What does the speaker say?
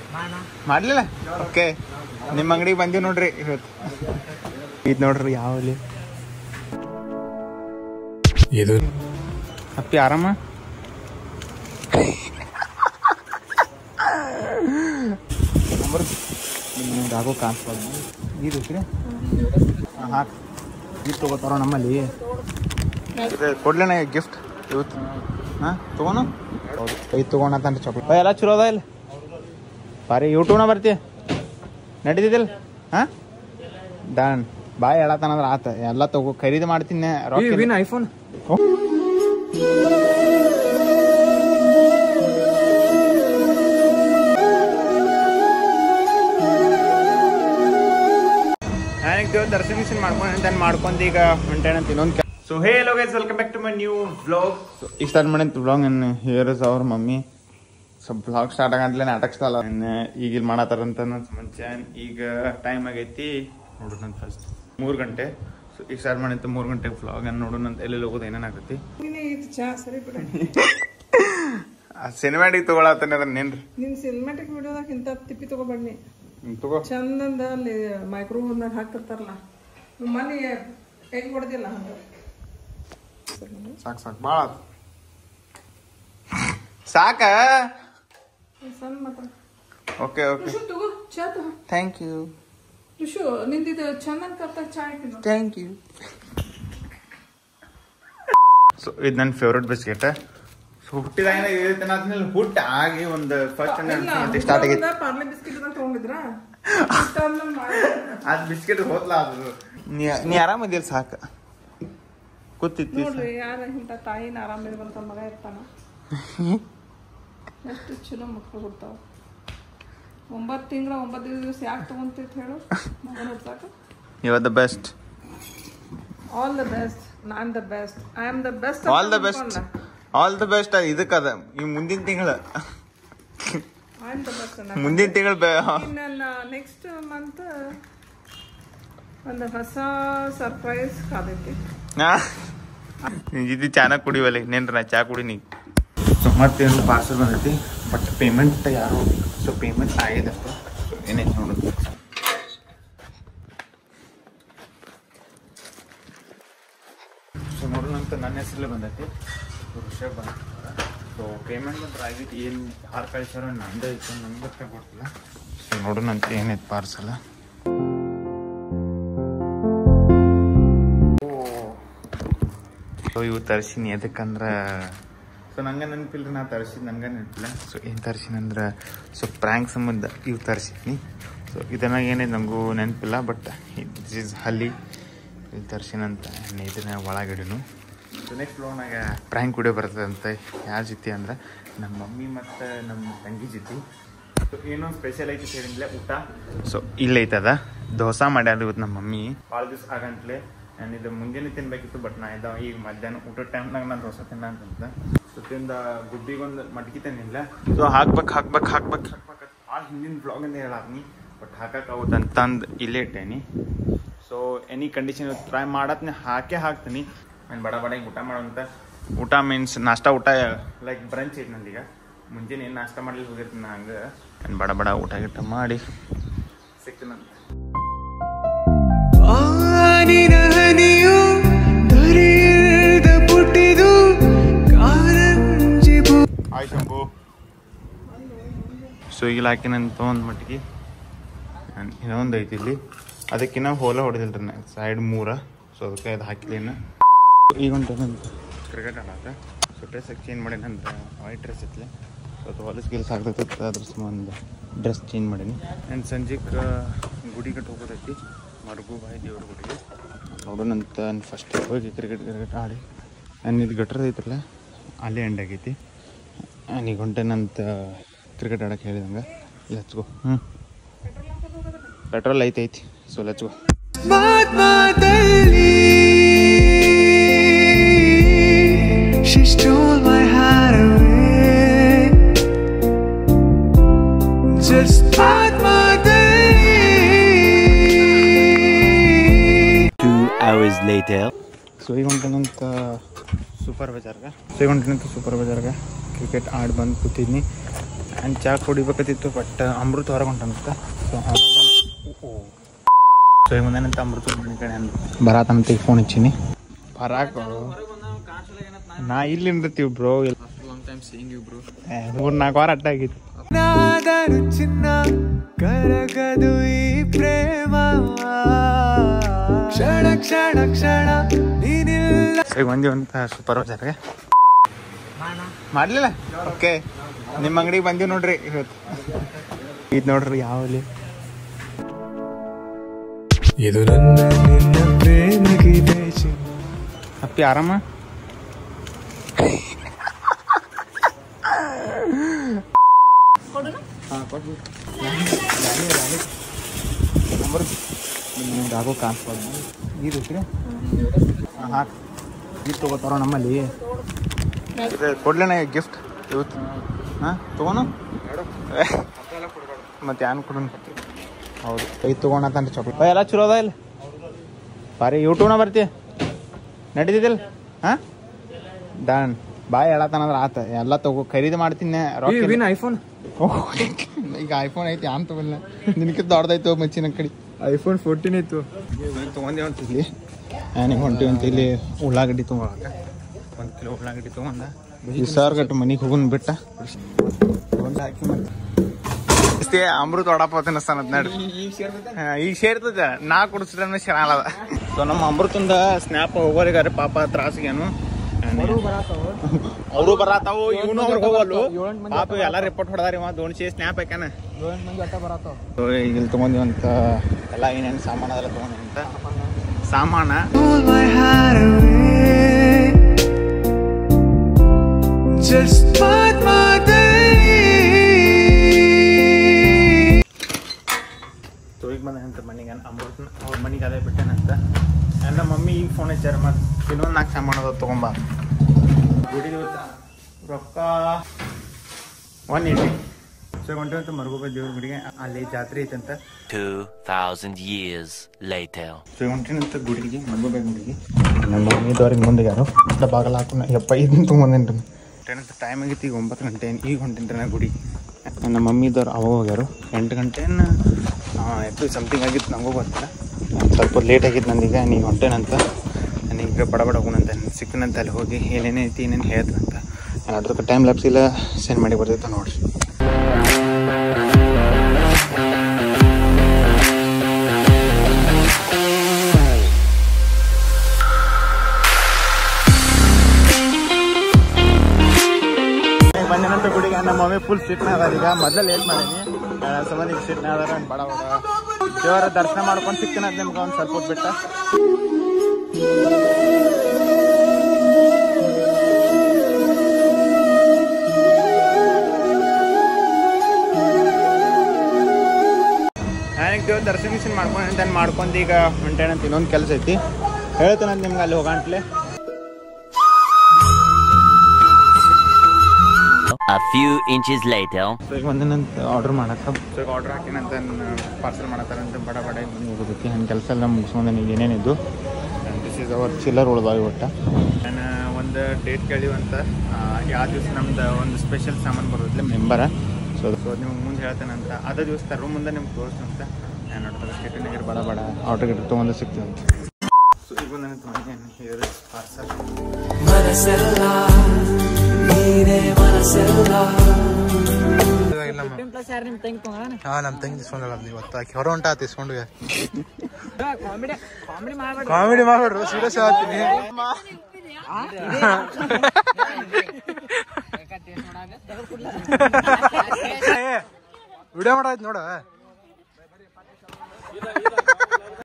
ಮಾಡ್ಲಿಲ್ಲ ಓಕೆ ನಿಮ್ಮ ಅಂಗಡಿಗೆ ಬಂದೀವಿ ನೋಡ್ರಿ ಇವತ್ತು ಇದು ನೋಡ್ರಿ ಯಾವಲ್ಲಿ ಇದು ಅಪ್ಪಿ ಆರಾಮ ನಿಮ್ಗೆ ಆಗೋ ಕಾಣಿಸ್ಬಾರ್ದು ಇದು ಐತ್ರಿ ಹಾಂ ಹಾಕಿ ಇದು ತೊಗೋತಾರ ನಮ್ಮಲ್ಲಿ ಕೊಡ್ಲೇನ ಗಿಫ್ಟ್ ಇವತ್ತು ಹಾಂ ತೊಗೋನು ಹೌದು ಐದು ತೊಗೊಂಡಂತ ಚಾಕ್ಲೇಟ್ ಎಲ್ಲ ಚಲೋ ಅದ ಇಲ್ಲ ಬಾರಿ ಯೂಟ್ಯೂಬ್ನ ಬರ್ತಿ ನಡೀತಿದ್ದಿಲ್ಲ ಹಾಂ ಡನ್ ಬಾಯ್ ಹೇಳತ್ತಾನಂದ್ರೆ ಆತ ಎಲ್ಲ ತಗೋ ಖರೀದಿ ಮಾಡ್ತೀನಿ ರೊಕ್ಕ ಇಲ್ಲ. ಐಫೋನ್ ನನಗೆ ದೇವ್ ದರ್ಶನ ಗಿರ್ಶನ ಮಾಡ್ಕೊಂಡು ನಾನು ಮಾಡ್ಕೊಂತ ಈಗ ಹೊಂಟೇನಂತ ಇನ್ನೊಂದು so hello guys welcome back to my new vlog so ಈಗ ಸ್ಟಾರ್ಟ್ ಮಾಡಂತ ವ್ಲಾಗ್ ನನ್ನ ಹಿಯರ್ ಇಸ್ ಅವ್ರ ಮಮ್ಮಿ ಸೊ ವ್ಲಾಗ್ ಸ್ಟಾರ್ಟ್ ಆಗಂತಲೇ ನಾಟಕ ಸ್ಟಾಲ್ ಈಗ ಇಲ್ಲಿ ಮಾಡತ್ತಾರಂತ ನನ್ನ ಮುಂಚೆ ಈಗ ಟೈಮ್ ಆಗೈತಿ ನೋಡೋಣ ಫಸ್ಟ್ ಮೂರು ಗಂಟೆ ಸೊ ಈಗ ಸ್ಟಾರ್ಟ್ ಮಾಡಂತ ಮೂರು ಗಂಟೆಗೆ ವ್ಲಾಗ್ ಅನ್ನು ನೋಡೋಣ ಅಂತ ಎಲ್ಲೆಲ್ಲಿ ಹೋಗೋದು ಏನೇನು ಆಗತ್ತಿ ಚಾ ಸರಿ ಬಿಡ ಸಿನಿಮಾಟಿಗೆ ತಗೊಳತ್ತಾನೆ ಅದ್ರ ನೇನ್ರಿ ನಿನ್ ಸಿನಿಮಾಟಿಕ್ ವಿಡಿಯೋದಾಗ ಇಂಥ ತಿಪ್ಪಿ ತಗೋಬಣ್ಣಿ ಹ್ಮ್, ತಗೋ ಚಂದಂದ ಅಲ್ಲಿ ಮೈಕ್ರೋವೇವ್ನಾಗ ಹಾಕ್ತಿರ್ತಾರಲ್ಲ ಮನೆ ಹೆಂಗ್ ಹೊಡೆದಿಲ್ಲ ಹಂಗ ಸಾಕು ಸಾಕು ಭಾಳ ಸಾಕ ಸಣ್ಣ ಮಾತ್ರ ಓಕೆ ಓಕೆ ಋಷು ತಗೋ ಚಾ ತಗೋ ಥ್ಯಾಂಕ್ ಯು ಋಷು ನಿಂದಿದು ಚಂದನ್ ಕಪ್ತಾಗ ಚಾ ಹಾಕಿನ ಥ್ಯಾಂಕ್ ಯು ಸೊ ಇದು ನನ್ನ ಫೇವ್ರೆಟ್ ಬಿಸ್ಕೆಟ್ ಸೊ ಹುಟ್ಟಿದಾಗ ಏನಾದ್ಮೇಲೆ ಹುಟ್ಟ ಆಗಿ ಒಂದು ಫಸ್ಟ್ ಸ್ಟಾರ್ಟ್ ಆಗೈತಿ ಪಾರ್ಲೆ ಬಿಸ್ಕಿಟ್ ಅಂತ ತಗೊಂಡಿದ್ರ ಅದು ಬಿಸ್ಕೆಟ್ ಹೋದ್ಲ ಅದು ನೀ ನೀ ಆರಾಮದಿಲ್ಲ ಸಾಕು ಕೂತಿತ್ತಿ ನೋಡ್ರಿ ಯಾರ ಇಂಥ ತಾಯಿನ ಆರಾಮಿರುವಂತ ಮಗ ಇರ್ತಾನ ಎಷ್ಟು ಚಲೋ ಮಕ್ಕಳು ಕೊಡ್ತಾವ ಒಂಬತ್ತು ತಿಂಗಳ ಒಂಬತ್ತು ದಿವಸ ಯಾಕೆ ತಗೊಂತೈತಿ ಹೇಳು ಮಗನ ಹುಟ್ಟಾಕ you the best all the best ನಾನ್ the best I am the best all the best all the best ಇದಕ್ಕದ ಈ ಮುಂದಿನ ತಿಂಗಳ ಐ ಆಮ್ ದ ಬೆಸ್ಟ್ ಮುಂದಿನ ತಿಂಗಳ ನನ್ನ ನೆಕ್ಸ್ಟ್ ಮಂತ್ ಒಂದು ಹೊಸ ಸರ್ಪ್ರೈಸ್ ಕಾದೈತಿ ಇದು ಚಾನ ಕುಡಿವಲ್ಲ ಇನ್ನೇನ್ರ ನಾ ಚಾ ಕುಡಿ ನೀ ಸೊ ಮತ್ತೇನು ಪಾರ್ಸಲ್ ಬಂದೈತಿ ಬಟ್ ಪೇಮೆಂಟ್ ಯಾರು ಸೊ ಪೇಮೆಂಟ್ ಆಗಿದೆ ಸೊ ಏನೈತೆ ನೋಡೋದು ಸೊ ನೋಡೋಣಂತ ನನ್ನ ಹೆಸರಲ್ಲೇ ಬಂದೈತಿ ಋಷಭ್ ಬಂದ ಸೊ ಪೇಮೆಂಟ್ ಮಾತ್ರ ಆಗೈತಿ ಏನು ಯಾರು ಕಳಿಸ್ಯಾರೋ ನಂದೇ ಐತೆ ನಂಗೆ ಗೊತ್ತೇ ಗೊತ್ತಿಲ್ಲ ಸೊ ನೋಡೋಣಂತ ಏನೈತೆ ಪಾರ್ಸಲ್ ಸೊ ಇವು ತರ್ಸಿನಿ ಎದಕ್ಕಂದ್ರೆ ಸೊ ನಂಗೆ ನೆನಪಿಲ್ಲ ನಾ ತರ್ಸಿದ್ ನಂಗೆ ನೆನಪಿಲ್ಲ ಸೊ ಏನು ತರ್ಸಿನಂದ್ರೆ ಸೊ ಪ್ರ್ಯಾಂಕ್ ಸಂಬಂಧ ಇವು ತರ್ಸಿದ್ನಿ ಸೊ ಇದನ್ನಾಗ ಏನಿದೆ ನನಗೂ ನೆನಪಿಲ್ಲ ಬಟ್ ದಿಸ್ ಇಸ್ ಹಲ್ಲಿ ಇಲ್ಲಿ ತರ್ಸಿನಂತ ಇದನ್ನ ಒಳಗಡೆನು ಸೊ ನೆಕ್ಸ್ಟ್ ಲೋನಾಗ ಪ್ರ್ಯಾಂಕ್ ವಿಡಿಯೋ ಬರ್ತದೆ ಅಂತ ಯಾರ ಜೊತೆ ಅಂದ್ರೆ ನಮ್ಮ ಮಮ್ಮಿ ಮತ್ತು ನಮ್ಮ ತಂಗಿ ಜೊತೆ ಸೊ ಏನೋ ಸ್ಪೆಷಲ್ ಐತಿ ಹೇಳಿದ್ಲೆ ಊಟ ಸೊ ಇಲ್ಲೈತದ ದೋಸೆ ಮಾಡ್ಯಾರ ಇವತ್ತು ನಮ್ಮ ಮಮ್ಮಿ ಭಾಳ ದಿವಸ ಆಗಂಟ್ಲೆ ನಾನು ಇದು ಮುಂಜಾನೆ ತಿನ್ಬೇಕಿತ್ತು ಬಟ್ ನಾ ಇದ್ದ ಈಗ ಮಧ್ಯಾಹ್ನ ಊಟದ ಟೈಮ್ನಾಗ ನಾನು ದೋಸೆ ತಿನ್ನ ಅಂತಂದ ಸೊ ತಿಂದ ಗುಬ್ಬಿಗೊಂದು ಮಟ್ಕಿ ತಂದಿಲ್ಲ ಸೊ ಹಾಕ್ಬೇಕು ಹಾಕ್ಬೇಕು ಹಾಕ್ಬೇಕು ಹಾಕ್ಬೇಕು ಭಾಳ ಹಿಂದಿನ ಬ್ಲಾಗಿಂದ ಹೇಳಾದ್ನಿ ಬಟ್ ಹಾಕಕ್ಕೆ ಆಗುತ್ತೆ ಅಂತಂದು ಇಲ್ಲೇ ಇಟ್ಟೇನಿ ಸೊ ಎನಿ ಕಂಡೀಷನ್ ಟ್ರೈ ಮಾಡತ್ನಿ ಹಾಕೇ ಹಾಕ್ತೀನಿ ನಾನು ಬಡ ಬಡ ಹಿಂಗೆ ಊಟ ಮಾಡೋಂತ ಊಟ ಮೀನ್ಸ್ ನಾಷ್ಟ ಊಟ ಲೈಕ್ ಬ್ರಂಚ್ ಐತೆ ನಂದೀಗ ಮುಂಜಾನೆ ಏನು ನಾಷ್ಟ ಮಾಡ್ಲಿಕ್ಕೆ ಹೋಗಿರ್ತೀನಿ ನಾ ಹಂಗೆ ನಾನು ಬಡ ಬಡ ಊಟ ಗಿಟ್ಟ ಮಾಡಿ ಸಿಗ್ತೀನಂತ ಆನಿನ ಹನಿಯು ದರಿಯದ ಪುಟ್ಟಿದು ಕಾರಂಜಿ ಬು ಆಯ್ ಶಂಭು ಸ್ವಿಗ್ಗಿಲಿ ಹಾಕಿನಂತ ಒಂದು ಮಟ್ಟಿಗೆ ನಾನ್ ಇನ್ನೊಂದು ಐತಿ ಇಲ್ಲಿ ಅದಕ್ಕಿನ್ನ ಹೋಲ ಹೊಡೆದಿಲ್ರಿ ನಾ ಸೈಡ್ ಮೂರ ಸೊ ಅದಕ್ಕೆ ಅದು ಹಾಕಿಲೇನ ಈಗ ಹೊಂಟೇನಂತ ಕ್ರಿಕೆಟ್ ಆಡಾಕ ಸೊ ಡ್ರೆಸ್ ಚೇಂಜ್ ಮಾಡೇನಂತ ವೈಟ್ ಡ್ರೆಸ್ ಇತ್ತಲೆ ಸೊ ಅದು ಹೊಲಸ್ ಗಿಲ್ಸ್ ಆಗ್ತೈತೆ ಅದ್ರ ಸಂಬಂಧ ಡ್ರೆಸ್ ಚೇಂಜ್ ಮಾಡೀನಿ ಆ್ಯಂಡ್ ಸಂಜೆಗೆ ಗುಡಿ ಕಟ್ಟು ಹೋಗೋದೈತಿ ಮರಗು ಬಾಯಿ ದೇವ್ರ ಗುಡಿಗೆ ನೋಡೋಣಂತ ಫಸ್ಟ್ ಹೋಗಿ ಕ್ರಿಕೆಟ್ ಕ್ರಿಕೆಟ್ ಆಡಿ ಆ್ಯಂಡ್ ಇದು ಗಟ್ರದ ಐತ್ರಲ್ಲ ಅಲ್ಲೇ ಎಂಡ್ ಆಗೈತಿ ಆ್ಯಂಡ್ ಈಗ ಹೊಂಟೇನಂತ ಕ್ರಿಕೆಟ್ ಆಡಕ್ಕೆ ಹೇಳಿದಂಗೆ ಲೆಟ್ಸ್ ಗೋ ಹ್ಞೂ ಪೆಟ್ರೋಲ್ ಐತೆ ಐತಿ ಸೊ ಲೆಟ್ಸ್ ಗೋ ಮಾತ್ ಮಾತಲ್ಲಿ She stole my heart away Just ಮಾತ್ ಮಾತಲ್ಲಿ Two hours later. ಸೊ ಈಗ ಹೊಂಟೇನಂತ ಸೂಪರ್ ಬಜಾರ್ಗೆ ಸೊ ಈಗ ಹೊಂಟೇನಂತ ಸೂಪರ್ ಬಜಾರ್ಗೆ ಕ್ರಿಕೆಟ್ ಆಡಿ ಬಂದು ಕೂತಿದ್ನಿ ನಾನು ಚಾ ಕುಡಿಬೇಕತ್ತಿತ್ತು ಬಟ್ ಅಮೃತ ಹೊರಗೆ ಹೊಂಟಂತ ಸೊ ಸೊ ಈಗ ಮುಂದೇನಂತ ಅಮೃತ ಮನೆ ಕಡೆ ಅಂದ್ ಬರಾತಂತ ಈಗ ಫೋನ್ ಹಚ್ಚೀನಿ ಬರಾಕ ನಾ ಇಲ್ಲಿ ನಿಂದಿರ್ತೀವಿ ಬ್ರೋ ಮೂರು ನಾಲ್ಕು ವಾರ ಅಟ್ಟ ಆಗಿತ್ತು ನಾದನು ಚಿನ್ನ ಕರಗದು ಈ ಪ್ರೇಮ ಕ್ಷಣ ಕ್ಷಣ ಕ್ಷಣ ನೀನಿಲ್ಲ ಸೊ ಈಗ ಬಂದೀವಂತ ಸೂಪರ್ವೈಸರ್ಗೆ ಮಾಡಲಿಲ್ಲ ಓಕೆ ನಿಮ್ಮ ಅಂಗಡಿಗೆ ಬಂದೀವಿ ನೋಡ್ರಿ ಇವತ್ತು ಇದು ನೋಡ್ರಿ ಯಾವಲ್ಲಿ ಇದು ನನ್ನ ನಿನ್ನ ಪ್ರೇಮ ಗೀತೆ ಚಿನ್ನ ಅಪ್ಪಿ ಆರಾಮ ಆಗೋ ಕಾಣಿಸ್ಬಾರ್ದು ಇದು ಐತ್ರಿ ಹಾಂ ಹಾಕಿ ಇದು ತೊಗೋತಾರ ನಮ್ಮಲ್ಲಿ ಕೊಡ್ಲೇನ ಗಿಫ್ಟ್ ಇವತ್ತು ಹಾಂ ತೊಗೋನು ಮತ್ತೆ ಯಾನ್ ಕೊಡೋಣ ಹೌದು ಕೈ ತೊಗೊಂಡಂತ ಚಾಕ್ಲೇಟ್ ಎಲ್ಲ ಚಲೋ ಅದ ಇಲ್ಲ ಬಾರಿ ಯೂಟ್ಯೂಬ್ನ ಬರ್ತಿ ನಡೀತಿದ್ದಿಲ್ಲ ಹಾಂ ಡನ್ ಬಾಯ್ ಹೇಳತ್ತಾನಂದ್ರೆ ಆತ ಎಲ್ಲ ತಗೋ ಖರೀದಿ ಮಾಡ್ತೀನಿ ರೊಕ್ಕ ಇಲ್ಲ. ಐಫೋನ್ ಓಹ್, ಈಗ ಐಫೋನ್ ಐತಿ ಆನ್ ತಗೊಲ್ಲ ನಿನಕಿಂತ ದೊಡ್ಡದಾಯ್ತು ಮಚ್ಚಿನ ಕಡೆ ಐಫೋನ್ ಫೋರ್ಟೀನ್ ಇತ್ತು ತೊಗೊಂಡೇವ ಅಂತ ಇಲ್ಲಿ ನನಗೆ ಹೊಂಟಿವಿ ಅಂತ ಇಲ್ಲಿ ಉಳ್ಳಾಗಡ್ಡಿ ತೊಗೊಳಕ ಒಂದು ಕಿಲೋ ಉಳ್ಳಾಗಡ್ಡಿ ತೊಗೊಂಡ ಈ ಸರ್ ಗಟ್ಟು ಮನೆಗೆ ಹೋಗೋನ್ ಬಿಟ್ಟ ತೊಗೊಂಡ್ ಹಾಕಿ ಮತ್ತೆ ಇಷ್ಟೇ ಅಮೃತ ವಡಾಪಾವ್ ತಿನ್ನಿಸ್ತಾನತ್ ನಡ್ರಿ ಹಾ, ಈಗ ಸೇರ್ತದ ನಾ ಕುಡಿಸಿದ್ರೆ ಶರಾಲದ ಸೊ ನಮ್ಮ ಅಮೃತಂದ ಸ್ನ್ಯಾಪ್ ಹೋಗೋರಿಗಾರೆ ಪಾಪ ತ್ರಾಸಿಗೇನು ಅವರು ಬರಾತಾವು ಇವನು ಅವ್ರಿಗೆ ಹೋಗಲ್ಲು ಪಾಪ ಎಲ್ಲ ರಿಪೋರ್ಟ್ ಹೊಡೆದಾರಿ ಇವ ದೋಣ್ಸಿ ಸ್ನ್ಯಾಪ್ ಹಾಕ್ಯಾನ ಸೊ ಈಗ ಇಲ್ಲಿ ತೊಗೊಂಡಿವಂತ ಎಲ್ಲ ಏನೇನು ಸಾಮಾನು ಅದೆಲ್ಲ ತೊಗೊಂಡಿವಂತ ಸಾಮಾನ Stole my heart away Just part my day so ಈಗ ಬಂದಂತ ಮನೆಗೆ ಅಮೃತನ ಅವ್ರ ಮನೆಗೆ ಅದೇ ಬಿಟ್ಟೆನಂತ And ನಮ್ಮ ಮಮ್ಮಿ ಈಗ ಫೋನ್ ಹಚ್ಚಾರ ಮತ್ತೆ ಇನ್ನೊಂದು ನಾಲ್ಕು ಸಾಮಾನು ಅದ ತೊಗೊಂಬ ಗುಡಿ ರೊಕ್ಕ ಒನ್ ಏಯ್ಟಿ ಸೊ ಹೊಂಟಿವಂತ ಮರಗೋಬ ದೇವ್ರ ಗುಡಿಗೆ ಅಲ್ಲಿ ಜಾತ್ರೆ ಐತಂತ 2,000 years later. ಸೊ ಹೊಂಟಿನಂತ ಗುಡಿಗೆ ಮರಗೋಬ ಗುಡಿಗೆ ನಮ್ಮ ಮಮ್ಮಿದವ್ರಿಗೆ ಮುಂದೆ ಯಾರು ಅಡ್ಡ ಬಾಗಲ ಹಾಕೊಂಡು ಯಪ್ಪ ಇದನ್ನ ತೊಗೊಂಡೇನ್ರಿ ಹೊಂಟೇನಂತ ಟೈಮ್ ಆಗೈತಿ ಈಗ ಒಂಬತ್ತು ಗಂಟೆ ಈಗ ಹೊಂಟೇನ್ರಿ ನಾ ಗುಡಿಗೆ ನನ್ನ ಮಮ್ಮಿದವ್ರು ಅವಾಗ ಹೋಗ್ಯಾರು ಎಂಟು ಗಂಟೆನ ಎತ್ತು ಸಮಥಿಂಗ್ ಆಗಿತ್ತು ನಂಗೂ ಗೊತ್ತಿಲ್ಲ ಸ್ವಲ್ಪ ಲೇಟ್ ಆಗಿತ್ತು ನಂದೀಗ ನೀನು ಹೊಂಟೇನಂತ ನನಗೆ ಬಡ ಬಡ ಹೋಗೋಣಂತ ಸಿಕ್ಕನಂತ ಅಲ್ಲಿ ಹೋಗಿ ಏನೇನೈತಿ ಏನೇನು ಹೇಳ್ತಂತ ನಾನು ಅದಕ್ಕೆ ಟೈಮ್ ಲ್ಯಾಪ್ಸ್ ಇಲ್ಲ ಸೆಂಡ್ ಮಾಡಿ ಬರ್ತೈತೆ ನೋಡ್ರಿ ಬಂದಿನಂತ ಗುಡಿಗೆ ನಮ್ಮ ಮಮ್ಮಿ ಫುಲ್ ಸಿಟ್ನ ಅದಾರ ಈಗ ಮೊದಲು ಲೇಟ್ ಮಾಡೀನಿ ಸಂಬಂಧ ಈಗ ಸಿಟ್ನ ಅದಾರ ಬಡ ಬಡ ದೇವರ ದರ್ಶನ ಮಾಡ್ಕೊಂಡು ಸಿಗ್ತೀನಿ ಅಂತ ನಿಮ್ಗೆ ಒಂದು ಸ್ವಲ್ಪ ಹೊತ್ತು ಬಿಟ್ಟ ನನಗೆ ದೇವ್ರ ದರ್ಶನ ಗಿರ್ಶನ ಮಾಡ್ಕೊಂಡು ಅಂತ ಮಾಡ್ಕೊಂಡು ಈಗ ಹೊಂಟೇನಂತ ಇನ್ನೊಂದು ಕೆಲಸ ಐತಿ ಹೇಳ್ತೇನಂತ ನಿಮ್ಗೆ ಅಲ್ಲಿ ಹೋಗಂಟ್ಲೆ A few inches later. So ಈಗ ಒಂದಿನಂತ ಆರ್ಡರ್ ಮಾಡಕ್ಕ ಸೊ ಈಗ ಆರ್ಡರ್ ಹಾಕಿನಂತ ಪಾರ್ಸಲ್ ಮಾಡತ್ತಾರಂತ ಬಡ ಬಡ ಬಂದು ಹೋಗೋದಕ್ಕೆ ನನ್ನ ಕೆಲಸ ಎಲ್ಲ ಮುಗಿಸ್ಕೊಂಡು ನನಗೆ ಏನೇನಿದ್ದು ದಿಸ್ ಇಸ್ ಅವರ್ ಚಿಲ್ಲರ್ ಉಳ್ದಾವಿ ಒಟ್ಟ ನಾನು ಒಂದು ಡೇಟ್ ಕೇಳಿವಂತ ಯಾವ ದಿವಸ ನಮ್ದು ಒಂದು ಸ್ಪೆಷಲ್ ಸಾಮಾನು ಬರೋದಿಲ್ಲ ಮೆಂಬರ ಸೊ ಸೊ ನಿಮ್ಗೆ ಮುಂದೆ ಹೇಳ್ತೇನಂತ ಅದೇ ದಿವಸ ತರೋ ಮುಂದೆ ನಿಮ್ಗೆ ತೋರಿಸ್ತಂತ ನಾನು ನೋಡ್ತಾರೆ ಸ್ಟೇಟಿನಾಗಿರ್ ಬಡ ಬಡ ಆರ್ಡರ್ ಗಿಟ್ರ್ ತೊಗೊಂಡು ಸಿಗ್ತೀವಂತ ಸೊ ಈಗ ನನ್ನ ತೊಗೊಂಡು ಪಾರ್ಸಲ್ ಮನಸ್ಸೆಲ್ಲ ನೀನೇ ಮನಸ್ಸೆಲ್ಲ ಹಾ ನಮ್ ತಂಗಿ ತಿಸ್ಕೊಂಡಲ್ಲ ಇವತ್ತು ಆಕಿ ಹೊರ ಹೊಂಟ ತಿಸ್ಕೊಂಡು ಕಾಮಿಡಿ ಮಾಡ್ಬೇಡ್ರು ಸೀರಿಯಸ್ ಹೇಳ್ತೀನಿ ವಿಡಿಯೋ ಮಾಡಾಯ್ತು ನೋಡ